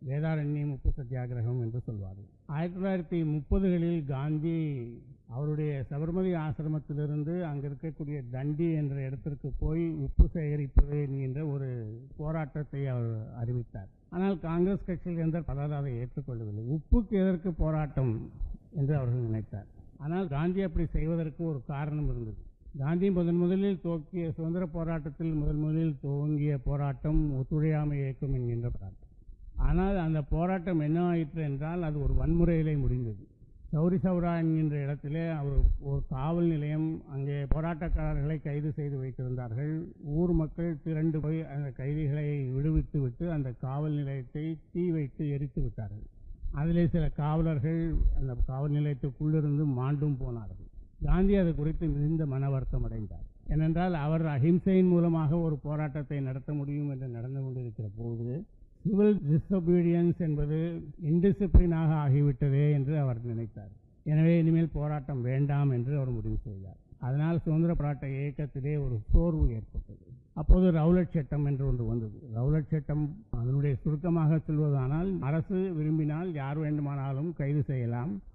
வேதாரண்யம் உப்பு சத்தியாகிரகம் என்று சொல்வார்கள் ஆயிரத்தி தொள்ளாயிரத்தி முப்பதுகளில் காந்தி அவருடைய சபர்மதி ஆசிரமத்திலிருந்து அங்கு இருக்கக்கூடிய தண்டி என்ற இடத்திற்கு போய் உப்பு சேகரிப்பது என்கின்ற ஒரு போராட்டத்தை அவர் அறிவித்தார் ஆனால் காங்கிரஸ் கட்சியில் இருந்த பலர் அதை ஏற்றுக்கொள்ளவில்லை உப்புக்கு எதற்கு போராட்டம் என்று அவர்கள் நினைத்தார் ஆனால் காந்தி அப்படி செய்வதற்கு ஒரு காரணம் இருந்தது காந்தி முதன் முதலில் துவக்கிய சுதந்திர போராட்டத்தில் முதன் முதலில் துவங்கிய போராட்டம் ஒத்துழையாமை இயக்கம் என்கின்ற போராட்டம் ஆனால் அந்த போராட்டம் என்ன ஆயிற்று என்றால் அது ஒரு வன்முறையிலே முடிந்தது சௌரி சௌரா என்கின்ற இடத்திலே அவர் ஒரு காவல் நிலையம் அங்கே போராட்டக்காரர்களை கைது செய்து வைத்திருந்தார்கள் ஊர் மக்கள் திரண்டு போய் அந்த கைதிகளை விடுவித்து விட்டு அந்த காவல் நிலையத்தை தீ வைத்து எரித்து விட்டார்கள் அதிலே சில காவலர்கள் அந்த காவல் நிலையத்துக்குள்ளிருந்து மாண்டும் போனார்கள் காந்தி அது குறித்து மிகுந்த மன வருத்தம் அடைந்தார் ஏனென்றால் அவர் அஹிம்சையின் மூலமாக ஒரு போராட்டத்தை நடத்த முடியும் என்று நடந்து கொண்டிருக்கிற போது சிவில் டிஸ்ஒபீடியன்ஸ் என்பது இன்டிசிப்ளினாக ஆகிவிட்டதே என்று அவர் நினைத்தார் எனவே இனிமேல் போராட்டம் வேண்டாம் என்று அவர் முடிவு செய்தார் அதனால் சுதந்திர போராட்ட இயக்கத்திலே ஒரு சோர்வு ஏற்பட்டது அப்போது ரவுலட் சட்டம் என்று ஒன்று வந்தது ரவுலட் சட்டம் அதனுடைய சுருக்கமாக சொல்வதானால் அரசு விரும்பினால் யார் வேண்டுமானாலும் கைது செய்யலாம்